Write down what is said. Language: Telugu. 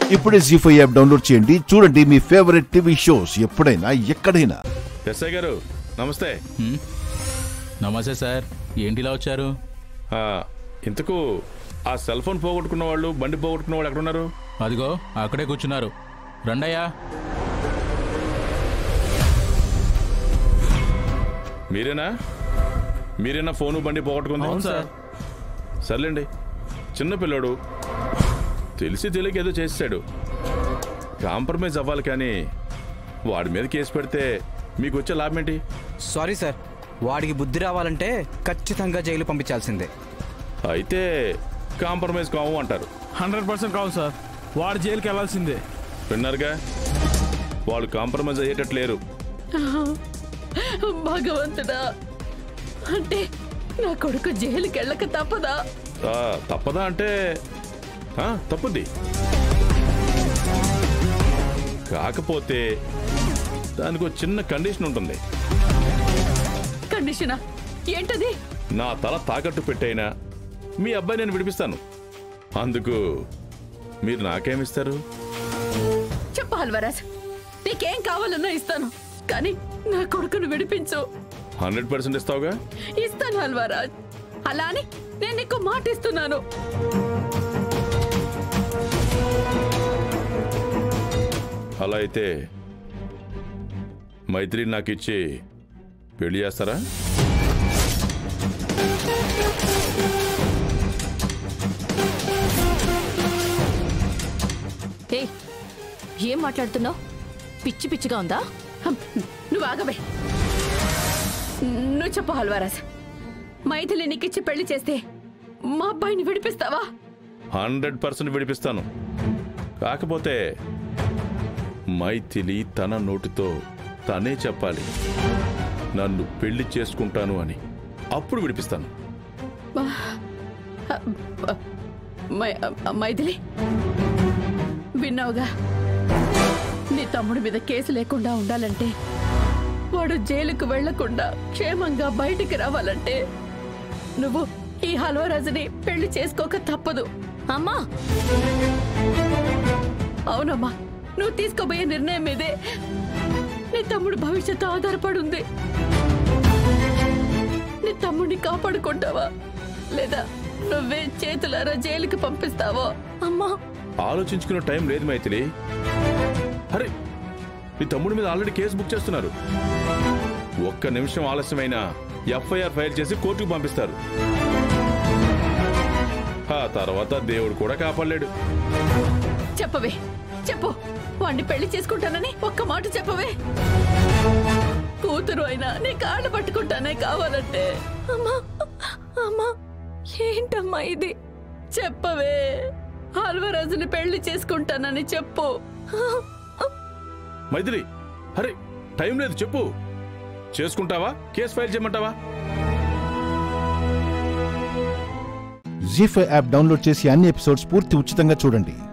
ఇప్పుడే జీ ఫైవ్ యాప్ డౌన్లోడ్ చేయండి చూడండి మీ ఫేవరెట్ టీవీ షోస్ ఎప్పుడైనా ఎక్కడైనా ఎస్ఐ గారు నమస్తే నమస్తే సార్ ఏంటిలా వచ్చారు ఆ, ఇంతకు ఆ సెల్ ఫోన్ పోగొట్టుకున్న వాళ్ళు బండి పోగొట్టుకున్న వాళ్ళు ఎక్కడ ఉన్నారు అదిగో అక్కడే కూర్చున్నారు రండయ్యా మీరేనా మీరేనా ఫోను బండి పోగొట్టుకుంది అవును సార్. సర్లేండి చిన్న పిల్లోడు తెలిసి తెలియక ఏదో చేసాడు కాంప్రమైజ్ అవ్వాలి కానీ వాడి మీద కేసు పెడితే మీకు వచ్చే లాభం ఏంటి సారీ సార్ వాడికి బుద్ధి రావాలంటే ఖచ్చితంగా జైలు పంపించాల్సిందే అయితే కాంప్రమైజ్ కావు అంటారు హండ్రెడ్ పర్సెంట్ కావాలి సార్ వాడు జైలుకి వెళ్ళాల్సిందే విన్నారుగా వాళ్ళు కాంప్రమైజ్ అయ్యేటట్టు లేరు భగవంతుడా అంటే నా కొడుకు జైలుకి వెళ్ళక తప్పదా ఆ, తప్పదా అంటే ఆ, తప్పుద్ది కాకపోతే దానికి ఒక చిన్న కండిషన్ ఉంటుంది కండిషనా ఏంటది నా తల తాకట్టు పెట్టైనా మీ అబ్బాయి నేను విడిపిస్తాను అందుకు మీరు నాకేమిస్తారు చెప్పు హల్వరాజ్ నీకేం కావాలన్నా ఇస్తాను కానీ నా కొడుకును విడిపించు హండ్రెడ్ పర్సెంట్ ఇస్తావుగా ఇస్తాను హల్వరాజ్ అలా అని నేను నీకు మాట ఇస్తున్నాను అలా అయితే మైత్రి నాకు ఇచ్చి పెళ్లి చేస్తారా ఏయ్ ఏం మాట్లాడుతున్నావు పిచ్చి పిచ్చిగా ఉందా హం, నువ్వు ఆగవే నువ్వు చెప్పు హల్వరాజ్ మైథిలి నీకిచ్చి పెళ్లి చేస్తే మా అబ్బాయిని విడిపిస్తావా హండ్రెడ్ పర్సెంట్ విడిపిస్తాను కాకపోతే మైథిలి తన నోటితో తనే చెప్పాలి నన్ను పెళ్లి చేసుకుంటాను అని అప్పుడు విడిపిస్తాను మై- మైథిలి విన్నావుగా నీ తమ్ముడి మీద కేసు లేకుండా ఉండాలంటే వాడు జైలుకు వెళ్లకుండా క్షేమంగా బయటికి రావాలంటే నువ్వు ఈ హల్వరాజుని పెళ్లి చేసుకోక తప్పదు అమ్మా అవునమ్మా నువ్వు తీసుకోబోయే నిర్ణయం మీదే నీ తమ్ముడు భవిష్యత్తు ఆధారపడి ఉంది నీ తమ్ముడిని కాపాడుకుంటావా లేదా నువ్వే చేతులారా జైలుకి పంపిస్తావో అమ్మా ఆలోచించుకునే టైం లేదు మైథిలి అరే నీ తమ్ముడి మీద ఆల్రెడీ కేసు బుక్ చేస్తున్నారు ఒక్క నిమిషం ఆలస్యమైనా ఎఫ్ఐఆర్ ఫైల్ చేసి కోర్టుకు పంపిస్తారు ఆ తర్వాత దేవుడు కూడా కాపాడలేడు చెప్పవే చెప్పు వాణ్ణి పెళ్లి చేసుకుంటానని ఒక్క మాట చెప్పవే కూతురు అయినా నీ కాళ్ళు పట్టుకుంటానే కావాలంటే అమ్మా అమ్మా ఏంటమ్మా ఇది చెప్పవే హల్వరాజుని పెళ్లి చేసుకుంటానని చెప్పు మైథిలి అరే టైం లేదు చెప్పు చేసుకుంటావా కేసు ఫైల్ చేయమంటావా జీ ఫైవ్ యాప్ డౌన్లోడ్ చేసి అన్ని ఎపిసోడ్స్ పూర్తి ఉచితంగా చూడండి